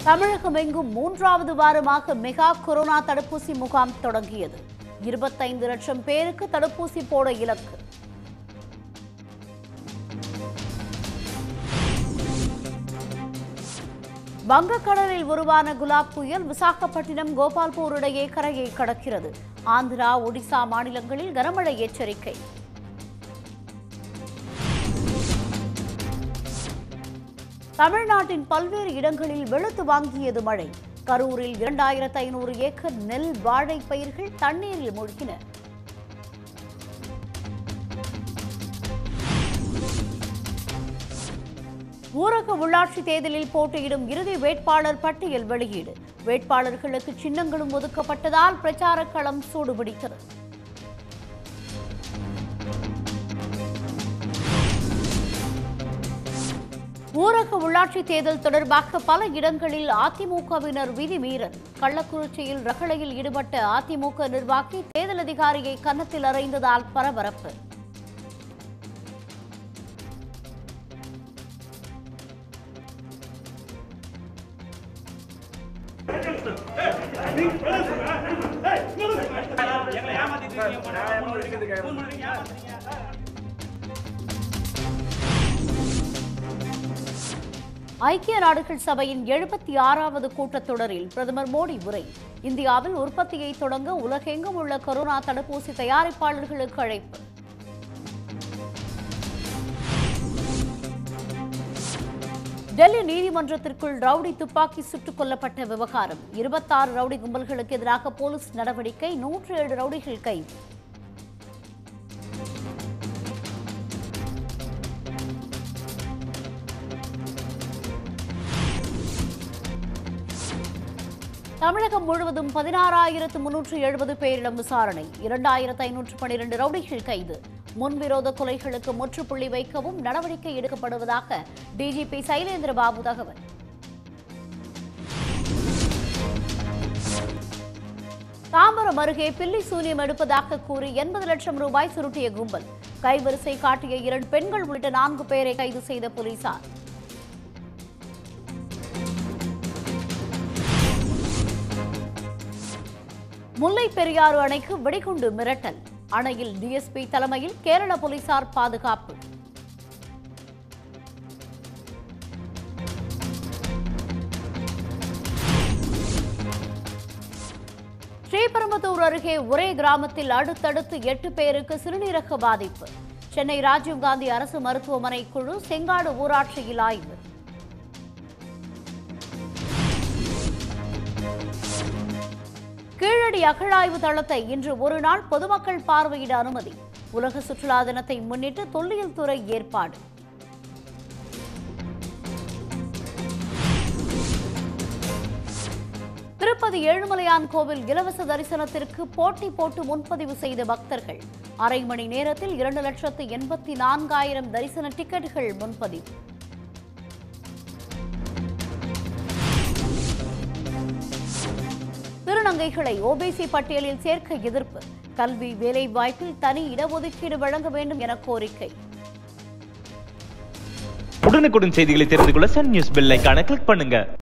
தமிழகம் எங்கும் மூன்றாவது வாரமாக மெகா கொரோனா தடுப்பூசி முகாம் தொடங்கியது இருபத்தைந்து லட்சம் பேருக்கு தடுப்பூசி போட இலக்கு வங்கக்கடலில் உருவான குலாப் புயல் விசாகப்பட்டினம் கோபால்பூர் இடையே கரையை கடக்கிறது ஆந்திரா ஒடிசா மாநிலங்களில் கனமழை எச்சரிக்கை தமிழ்நாட்டின் பல்வேறு இடங்களில் வெளுத்து வாங்கியது மழை கரூரில் இரண்டாயிரத்து ஐநூறு ஏக்கர் நெல் வாழை பயிர்கள் தண்ணீரில் மூழ்கின ஊரக உள்ளாட்சி தேர்தலில் போட்டியிடும் இறுதி வேட்பாளர் பட்டியல் வெளியீடு வேட்பாளர்களுக்கு சின்னங்களும் ஒதுக்கப்பட்டதால் பிரச்சார களம் சூடுபிடிக்கிறது ஊரக உள்ளாட்சி தேர்தல் தொடர்பாக பல இடங்களில் அதிமுகவினர் விதிமீறல் கள்ளக்குறிச்சியில் ரகளையில் ஈடுபட்ட அதிமுக நிர்வாகி தேர்தல் அதிகாரியை கன்னத்தில் அறைந்ததால் பரபரப்பு ஐக்கிய நாடுகள் சபையின் எழுபத்தி ஆறாவது கூட்டத்தொடரில் பிரதமர் மோடி உரை இந்தியாவில் உற்பத்தியை தொடங்க உலகெங்கும் உள்ள கொரோனா தடுப்பூசி தயாரிப்பாளர்களுக்கு அழைப்பு டெல்லி நீதிமன்றத்திற்குள் ரவுடி துப்பாக்கி சுட்டுக் கொல்லப்பட்ட விவகாரம் இருபத்தாறு ரவுடி கும்பல்களுக்கு எதிராக போலீஸ் நடவடிக்கை நூற்று ஏழு ரவுடிகள் கைது தமிழகம் முழுவதும் பதினாறாயிரத்து முன்னூற்று எழுபது பேரிடம் விசாரணை இரண்டாயிரத்து ஐநூற்று பனிரெண்டு ரவுடிகள் கைது முன்விரோத கொலைகளுக்கு முற்றுப்புள்ளி வைக்கவும் நடவடிக்கை எடுக்கப்படுவதாக டிஜிபி சைலேந்திர பாபு தகவல் தாம்பரம் அருகே பில்லி சூனியம் எடுப்பதாக கூறி எண்பது லட்சம் ரூபாய் சுருட்டிய கும்பல் கைவரிசை காட்டிய இரண்டு பெண்கள் உள்ளிட்ட நான்கு பேரை கைது செய்த போலீசார் முல்லை பெரியாறு அணைக்கு வெடிகுண்டு மிரட்டல் அணையில் டிஎஸ்பி தலைமையில் கேரள போலீசார் பாதுகாப்பு ஸ்ரீபெரும்புதூர் அருகே ஒரே கிராமத்தில் அடுத்தடுத்து எட்டு பேருக்கு சிறுநீரக பாதிப்பு சென்னை ராஜீவ்காந்தி அரசு மருத்துவமனை குழு செங்காடு ஊராட்சியில் ஆய்வு கீழடி அகழாய்வு தளத்தை இன்று ஒரு நாள் பொதுமக்கள் பார்வையிட அனுமதி உலக சுற்றுலா தினத்தை முன்னிட்டு தொல்லியல் துறை ஏற்பாடு திருப்பதி ஏழுமலையான் கோவில் இலவச தரிசனத்திற்கு போட்டி போட்டு முன்பதிவு செய்த பக்தர்கள் அரை மணி நேரத்தில் இரண்டு லட்சத்து எண்பத்தி நான்காயிரம் தரிசன டிக்கெட்டுகள் முன்பதிவு திருநங்கைகளை ஓபிசி பட்டியலில் சேர்க்க எதிர்ப்பு கல்வி வேலைவாய்ப்பில் தனி இடஒதுக்கீடு வழங்க வேண்டும் என கோரிக்கை உடனுக்குடன் செய்திகளை தெரிந்து கொள்ள சன் நியூஸ் பெல் ஐகானை கிளிக் பண்ணுங்க